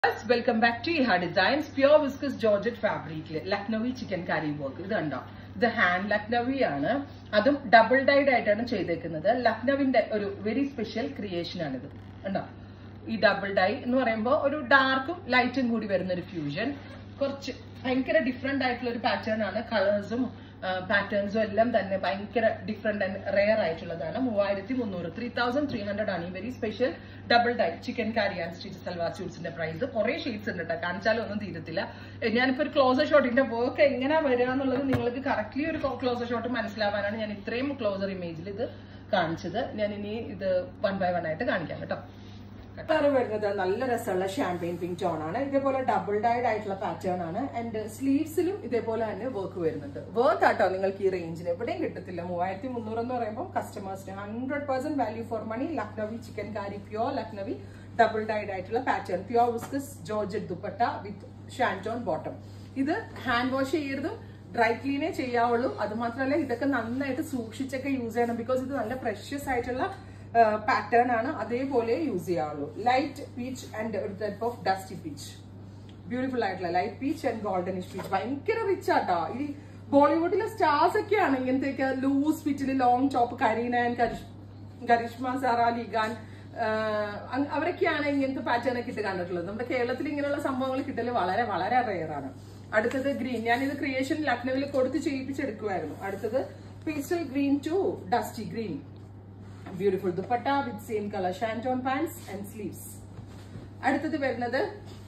welcome back to Iha designs pure viscose georgette ഫാബ്രിക്കിൽ Lucknowi chicken കറി work ഇത് കണ്ടോ ഇത് ഹാൻഡ് ലക്നവി ആണ് അതും ഡബിൾ ഡൈഡ് ആയിട്ടാണ് ചെയ്തേക്കുന്നത് ലക്നവിന്റെ ഒരു വെരി സ്പെഷ്യൽ ക്രിയേഷൻ ആണിത് കണ്ടോ ഈ ഡബിൾ ഡൈ എന്ന് പറയുമ്പോൾ ഒരു ഡാർക്കും ലൈറ്റും കൂടി വരുന്ന ഒരു ഫ്യൂഷൻ കുറച്ച് ഭയങ്കര ഡിഫറെന്റ് ആയിട്ടുള്ള ഒരു പാറ്റേൺ ആണ് കളേഴ്സും പാറ്റേൺസും എല്ലാം തന്നെ ഭയങ്കര ഡിഫറെന്റ് ആൻഡ് റെയർ ആയിട്ടുള്ളതാണ് മൂവായിരത്തി മുന്നൂറ് ത്രീ തൗസൻഡ് ത്രീ ഹൺഡ്രഡ് ആണ് ഈ very special double dye chikankari and stitch salwar സ്യൂട്ട്സിന്റെ പ്രൈസ് കുറെ ഷെയ്ഡ്സ് ഉണ്ട് കേട്ടോ കാണിച്ചാലും ഒന്നും തീരത്തില്ല എ, ഞാനിപ്പോ ഒരു ക്ലോസർ ഷോട്ടിന്റെ വർക്ക് എങ്ങനെ വരിക എന്നുള്ളത് നിങ്ങൾക്ക് കറക്റ്റ്ലി ഒരു ക്ലോസർ ഷോട്ട് മനസ്സിലാവാനാണ് ഞാൻ ഇത്രയും ക്ലോസർ ഇമേജിൽ ഇത് കാണിച്ചത് ഞാൻ ഇനി ഇത് വൺ ബൈ വൺ ആയിട്ട് കാണിക്കാം കേട്ടോ കളർ വരുന്നത് നല്ല രസമുള്ള ഷാമ്പയിൻ പിങ്ക് ടോൺ ആണ് ഇതേപോലെ ഡബിൾ ഡൈഡ് ആയിട്ടുള്ള പാറ്റേൺ ആണ് ആൻഡ് സ്ലീവ്സിലും ഇതേപോലെ തന്നെ വർക്ക് വരുന്നുണ്ട് വർക്ക് ആട്ടോ നിങ്ങൾക്ക് ഈ റേഞ്ചിന് എവിടെയും കിട്ടത്തില്ല മൂവായിരത്തി മുന്നൂറ് എന്ന് പറയുമ്പോൾ കസ്റ്റമേഴ്സിന് hundred percent value for money Lucknowi chikankari pure Lucknowi double dyed ആയിട്ടുള്ള pattern pure viscose georgette dupatta with shantoon bottom ഇത് ഹാൻഡ് വാഷ് ചെയ്യരുതും ഡ്രൈ ക്ലീനേ ചെയ്യാവുള്ളൂ അത് മാത്രമല്ല ഇതൊക്കെ നന്നായിട്ട് സൂക്ഷിച്ചൊക്കെ യൂസ് ചെയ്യണം ബിക്കോസ് ഇത് നല്ല പ്രഷ്യസ് ആയിട്ടുള്ള പാറ്റേൺ ആണ് അതേപോലെ യൂസ് ചെയ്യാവുള്ളൂ ലൈറ്റ് പീച്ച് ആൻഡ് ഒരു type of dusty peach beautiful ആയിട്ടുള്ള light peach and goldenish peach ഭയങ്കര റിച്ച് ആട്ടോ ഈ ബോളിവുഡിലെ സ്റ്റാർസ് ഒക്കെയാണ് ഇങ്ങനത്തെയൊക്കെ ലൂസ് ഫിറ്റിൽ long top Kareena and Karish Karishma Sara ലീഗാൻ അവരൊക്കെയാണ് ഇങ്ങനത്തെ പാറ്റേൺ ഒക്കെ ഇട്ട് കണ്ടിട്ടുള്ളത് നമ്മുടെ കേരളത്തിൽ ഇങ്ങനെയുള്ള സംഭവങ്ങൾ കിട്ടല് വളരെ വളരെ റെയർ ആണ് അടുത്തത് ഗ്രീൻ ഞാനിത് ക്രിയേഷൻ ലക്നൌവിൽ കൊടുത്ത് ചെയ്യിപ്പിച്ചെടുക്കുമായിരുന്നു അടുത്തത് pastel green to dusty green beautiful dupatta with same colour shantoon pants and sleeves അടുത്തത് വരുന്നത്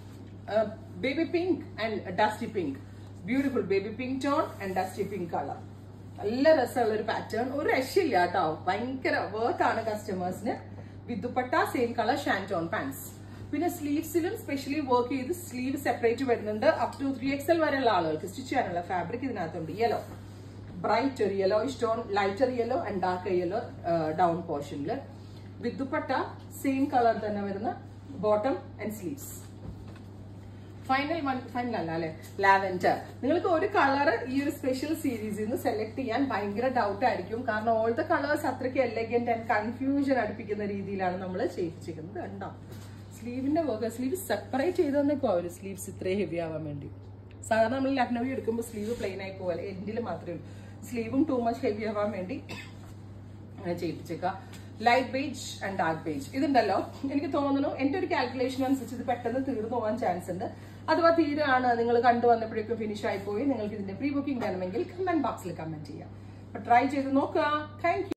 baby pink and dusty pink beautiful baby pink tone and dusty pink colour നല്ല രസമുള്ള ഒരു പാറ്റേൺ ഒരു രക്ഷയില്ല കേട്ടോ ഭയങ്കര വർക്കാണ് കസ്റ്റമേഴ്സിന് with dupatta same colour shantoon pants പിന്നെ സ്ലീവ്സിലും സ്പെഷ്യലി വർക്ക് ചെയ്ത് സ്ലീവ് സെപ്പറേറ്റ് വരുന്നുണ്ട് അപ് ടു ത്രീ എക്സൽ വരെയുള്ള ആളുകൾക്ക് സ്റ്റിച്ച് ചെയ്യാനുള്ള ഫാബ്രിക് ഇതിനകത്തുണ്ട് യെല്ലോ ബ്രൈറ്റ് ഒരു yellow stone lighter yellow and dark yellow down പോർഷനിൽ വിത്ത് ദുപ്പട്ട സെയിം കളർ തന്നെ വരുന്ന bottom and sleeves final one final അല്ല അല്ലെ ലാവൻഡർ നിങ്ങൾക്ക് ഒരു കളർ ഈ ഒരു സ്പെഷ്യൽ സീരീസിൽ നിന്ന് സെലക്ട് ചെയ്യാൻ ഭയങ്കര ഡൗട്ട് ആയിരിക്കും കാരണം ഓൾ ദ കളേഴ്സ് അത്രയ്ക്ക് എലഗന്റ് ആൻഡ് കൺഫ്യൂഷൻ അടുപ്പിക്കുന്ന രീതിയിലാണ് നമ്മൾ ചെയ്യിച്ചിരിക്കുന്നത് കണ്ടോ സ്ലീവിന്റെ വർക്ക് സ്ലീവ് സെപ്പറേറ്റ് ചെയ്ത് തന്നേക്കോ അവര് സ്ലീവ്സ് ഇത്രയും ഹെവി ആവാൻ വേണ്ടി സാധാരണ നമ്മൾ ലക്നവി എടുക്കുമ്പോൾ സ്ലീവ് പ്ലെയിൻ ആയി പോലെ എൻഡിൽ മാത്രമേ ഉള്ളൂ സ്ലീവും ടു മച്ച് ഹെവി ആവാൻ വേണ്ടി അങ്ങനെ ചെയ്യിപ്പിച്ചേക്കാം light beige and dark beige ഇതുണ്ടല്ലോ എനിക്ക് തോന്നുന്നു എന്റെ ഒരു കാൽക്കുലേഷൻ അനുസരിച്ച് ഇത് പെട്ടെന്ന് തീർന്നു പോകാൻ ചാൻസ് ഉണ്ട് അഥവാ തീരാണ് നിങ്ങൾ കണ്ടു വന്നപ്പോഴേക്കും ഫിനിഷ് ആയി പോയി നിങ്ങൾക്ക് ഇതിന്റെ പ്രീ ബുക്കിംഗ് വേണമെങ്കിൽ കമന്റ് ബോക്സിൽ കമന്റ് ചെയ്യാം അപ്പൊ ട്രൈ ചെയ്ത് നോക്കുക താങ്ക്